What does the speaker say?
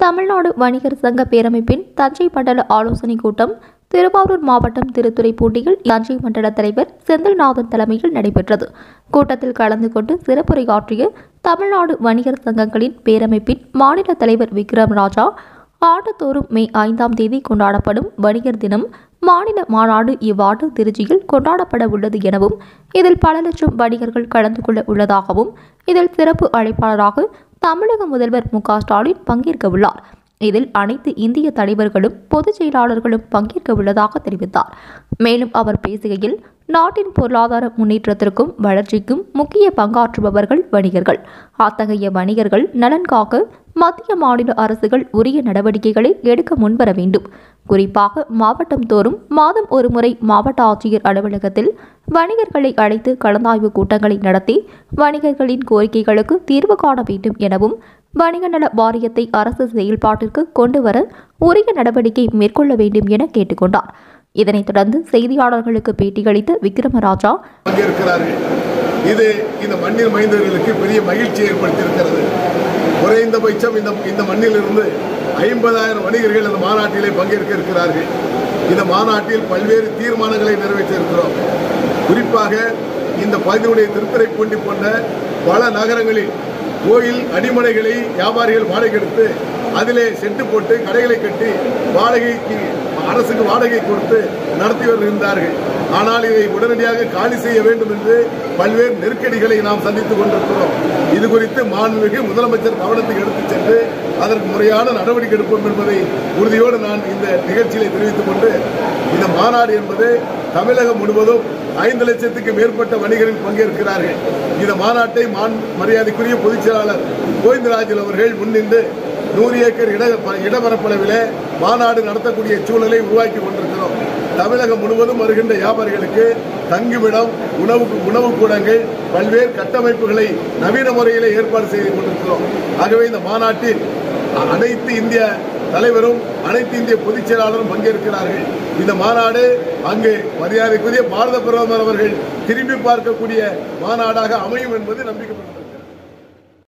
தமிழ்நாடு வணிகர் சங்க பேரமைப்பின் தஞ்சை மண்டல ஆலோசனைக் கூட்டம் திருவாரூர் மாவட்டம் திருத்துறைப்பூண்டியில் தஞ்சை மண்டல தலைவர் செந்தில்நாதன் தலைமையில் நடைபெற்றது கூட்டத்தில் கலந்து கொண்டு சிறப்புரையாற்றிய தமிழ்நாடு வணிகர் சங்கங்களின் பேரமைப்பின் மாநில தலைவர் விக்ரம் ராஜா ஆண்டுதோறும் மே ஐந்தாம் தேதி கொண்டாடப்படும் வணிகர் தினம் மாநில மாநாடு இவ்வாண்டு திருச்சியில் கொண்டாடப்பட உள்ளது எனவும் இதில் பல லட்சம் வணிகர்கள் கலந்து கொள்ள உள்ளதாகவும் இதில் சிறப்பு அழைப்பாளராக தமிழக முதல்வர் மு க ஸ்டாலின் பங்கேற்க உள்ளார் இதில் அனைத்து இந்திய தலைவர்களும் பொதுச் செயலாளர்களும் பங்கேற்க உள்ளதாக தெரிவித்தார் மேலும் அவர் பேசுகையில் நாட்டின் பொருளாதார முன்னேற்றத்திற்கும் வளர்ச்சிக்கும் முக்கிய பங்காற்றுபவர்கள் வணிகர்கள் அத்தகைய வணிகர்கள் நலன் காக்க மத்திய மாநில அரசுகள் உரிய நடவடிக்கைகளை எடுக்க முன்வர வேண்டும் குறிப்பாக மாவட்டம் தோறும் மாதம் ஒருமுறை மாவட்ட ஆட்சியர் அலுவலகத்தில் வணிகர்களை அழைத்து கலந்தாய்வு கூட்டங்களை நடத்தி வணிகர்களின் கோரிக்கைகளுக்கு தீர்வு காண வேண்டும் எனவும் வணிக நல வாரியத்தை அரசு செயல்பாட்டிற்கு கொண்டு வர உரிய நடவடிக்கை மேற்கொள்ள வேண்டும் என கேட்டுக்கொண்டார் இதனைத் தொடர்ந்து செய்தியாளர்களுக்கு பேட்டியளித்த விக்ரமராஜா பங்கேற்கிறார்கள் இது இந்த மண்ணில் மைந்தர்களுக்கு பெரிய மகிழ்ச்சி ஏற்படுத்தியிருக்கிறது குறைந்தபட்சம் இந்த இந்த மண்ணிலிருந்து ஐம்பதாயிரம் வணிகர்கள் இந்த மாநாட்டிலே பங்கேற்க இருக்கிறார்கள் இந்த மாநாட்டில் பல்வேறு தீர்மானங்களை நிறைவேற்றியிருக்கிறோம் குறிப்பாக இந்த பகுதியுடைய திருத்துறைப்பூண்டி போன்ற பல நகரங்களில் கோயில் அடிமனைகளை வியாபாரிகள் வாடகை எடுத்து அதிலே செட்டு போட்டு கடைகளை கட்டி வாடகைக்கு அரசுக்கு வாடகை கொடுத்து நடத்தி வருகின்றார்கள் ஆனால் இதை உடனடியாக காலி செய்ய வேண்டும் என்று பல்வேறு நெருக்கடிகளை நாம் சந்தித்துக் கொண்டிருக்கிறோம் இது குறித்து மாண்புமிகு முதலமைச்சர் கவனத்துக்கு எடுத்துச் சென்று அதற்கு முறையான நடவடிக்கை எடுப்போம் என்பதை உறுதியோடு நான் இந்த நிகழ்ச்சியிலே தெரிவித்துக் கொண்டு இந்த மாநாடு என்பது தமிழகம் முழுவதும் ஐந்து லட்சத்துக்கு மேற்பட்ட வணிகர்கள் பங்கேற்கிறார்கள் இந்த மாநாட்டை மான் மரியாதைக்குரிய பொதுச் செயலாளர் கோவிந்தராஜன் அவர்கள் முன்னின்று நூறு ஏக்கர் இட இடப்பரப்பளவிலே மாநாடு நடத்தக்கூடிய சூழலை உருவாக்கி கொண்டிருக்கிறோம் தமிழகம் முழுவதும் வருகின்ற வியாபாரிகளுக்கு தங்குமிடம் உணவு உணவு கூடங்கள் பல்வேறு கட்டமைப்புகளை நவீன முறையிலே ஏற்பாடு செய்து கொண்டிருக்கிறோம் ஆகவே இந்த மாநாட்டில் அனைத்து இந்திய தலைவரும் அனைத்து இந்திய பொதுச் செயலாளரும் பங்கேற்கிறார்கள் இந்த மாநாடு அங்கு மரியாதைக்குரிய பாரத பிரதமர் அவர்கள் திரும்பி பார்க்கக்கூடிய மாநாடாக அமையும் என்பது நம்பிக்கைப்படுகிறது